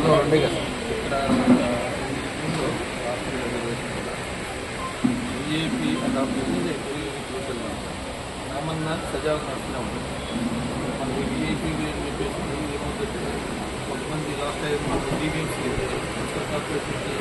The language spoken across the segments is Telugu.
ఇక్కడ ముందు బీజేపీ అడాప్ట్ చేసి సోషల్ నామన్నా సజావు నడుస్తూనే ఉంటుంది మనకి బీజేపీ అని చెప్పేసి ఏమవుతుందంటే కొంతమంది లాస్ట్ టైం మనకు టీవీఎంసీ మున్సిపల్ కార్పొరేషన్కి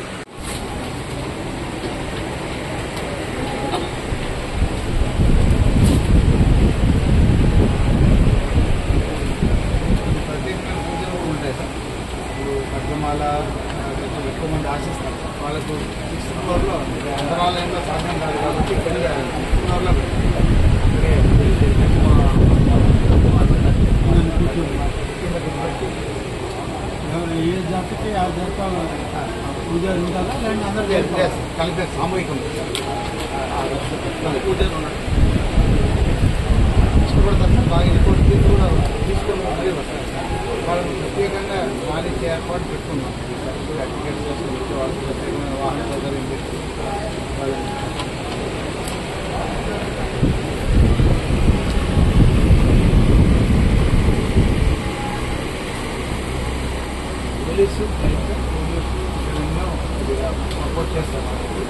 ప్రత్యేకమైన పూజలు కూడా ఉంటాయి సార్ ఇప్పుడు ఖడ్గమాల ఆ, కొంచెం ఎక్కువ మంది ఆశిస్తారు వాళ్ళకు సిక్స్త్ ఫ్లోర్లో అంతరాలయంలో సాధనం కాదు కాబట్టి ఇక్కడ సిక్స్త్ ఫ్లోర్లో పెడతారు. అక్కడే ఎక్కువ కింద కూర్చోబెట్టి ఏ జాతికి ఆ జాత పూజ ఉంటుందా లేదంటే అందరూ లేదు, లేదు, కలిపే సామూహికం పూజలు ఉన్నాయి ఇష్టపడతారు సార్ బాగా రిపోర్ట్ తీసి కూడా తీసుకొని మరీ వస్తారు సార్ వాళ్ళని ప్రత్యేకంగా మాలిచ్చే ఏర్పాటు పెట్టుకున్నాం టికెట్స్ కోసం వచ్చే వాళ్ళకి ప్రత్యేకమైన వాహన సౌకర్యం పెట్టి వాళ్ళని పోలీసు బయట పోలీసు ఎన్నో సపోర్ట్ చేస్తారు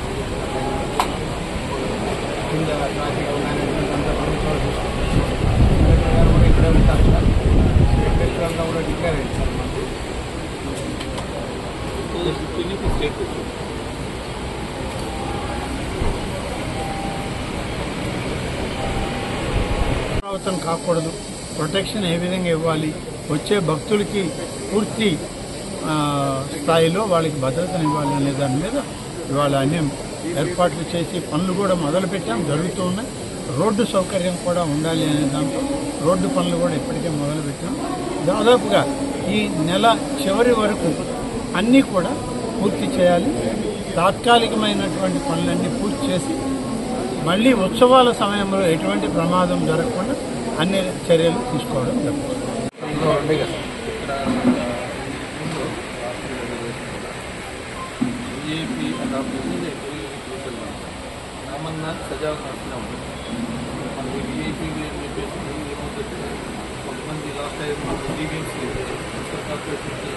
కింద ట్రాఫిక్ మేనేజ్మెంట్ అంతా ప్రభుత్వాలు చూసుకుంటారు కలెక్టర్ గారు కూడా ఇక్కడే ఉంటారు సార్ సెక్రటరీ అంతా కూడా డిక్లేర్ అయింది సార్ మాకు స్టేట్ పునరావృతం కాకూడదు ప్రొటెక్షన్ ఏ విధంగా ఇవ్వాలి వచ్చే భక్తులకి పూర్తి ఆ, స్థాయిలో వాళ్ళకి భద్రతను ఇవ్వాలి అనే దాని మీద ఇవాళ అన్ని ఏర్పాట్లు చేసి పనులు కూడా మొదలుపెట్టాం జరుగుతూ ఉన్నాయి రోడ్డు సౌకర్యం కూడా ఉండాలి అనే దాంతో రోడ్డు పనులు కూడా ఇప్పటికే మొదలుపెట్టాం దాదాపుగా ఈ నెల చివరి వరకు అన్నీ కూడా పూర్తి చేయాలి తాత్కాలికమైనటువంటి పనులన్నీ పూర్తి చేసి మళ్ళీ ఉత్సవాల సమయంలో ఎటువంటి ప్రమాదం జరగకుండా అన్ని చర్యలు తీసుకోవడం జరుగుతుంది ఇక్కడ ముందు బీజేపీ అడాప్ట్ చేసి సోషల్ నామన్నా సజావు నడుస్తూనే ఉంటుంది మనకి బీజేపీ అని చెప్పేసి ఏమవుతుందంటే కొంతమంది లాస్ట్ టైం మనకు టీవీఎంసీ మున్సిపల్ కార్పొరేషన్కి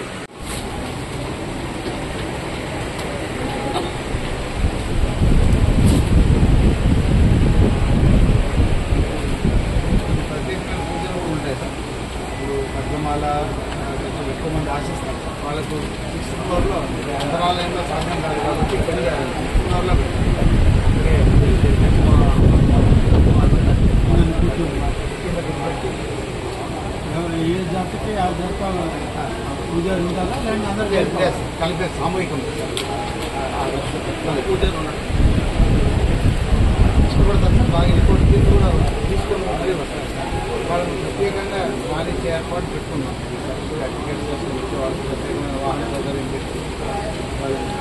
ప్రత్యేకమైన పూజలు కూడా ఉంటాయి సార్ ఇప్పుడు ఖడ్గమాల ఆ, కొంచెం ఎక్కువ మంది ఆశిస్తారు వాళ్ళకు సిక్స్త్ ఫ్లోర్లో అంతరాలయంలో సాధనం కాదు కాబట్టి ఇక్కడ సిక్స్త్ ఫ్లోర్లో పెడతారు. అక్కడే ఎక్కువ కింద కూర్చోబెట్టి ఏ జాతికి ఆ జాత పూజ ఉంటుందా లేదంటే అందరూ లేదు, లేదు, కలిపే సామూహికం పూజలు ఉన్నాయి ఇష్టపడతారు సార్ బాగా రిపోర్ట్ తీసి కూడా తీసుకొని మరీ వస్తారు సార్ వాళ్ళని ప్రత్యేకంగా మాలిచ్చే ఏర్పాటు పెట్టుకున్నాం టికెట్స్ కోసం వచ్చే వాళ్ళకి ప్రత్యేకమైన వాహన సౌకర్యం పెట్టి వాళ్ళని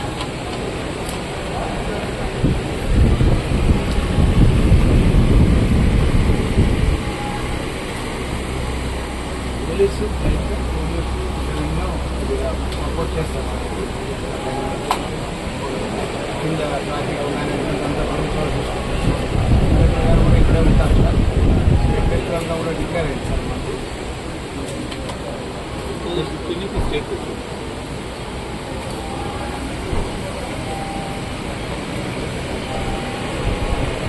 పోలీసు బయట పోలీసు ఎన్నో సపోర్ట్ చేస్తారు కింద ట్రాఫిక్ మేనేజ్మెంట్ అంతా ప్రభుత్వాలు చూసుకుంటారు కలెక్టర్ గారు కూడా ఇక్కడే ఉంటారు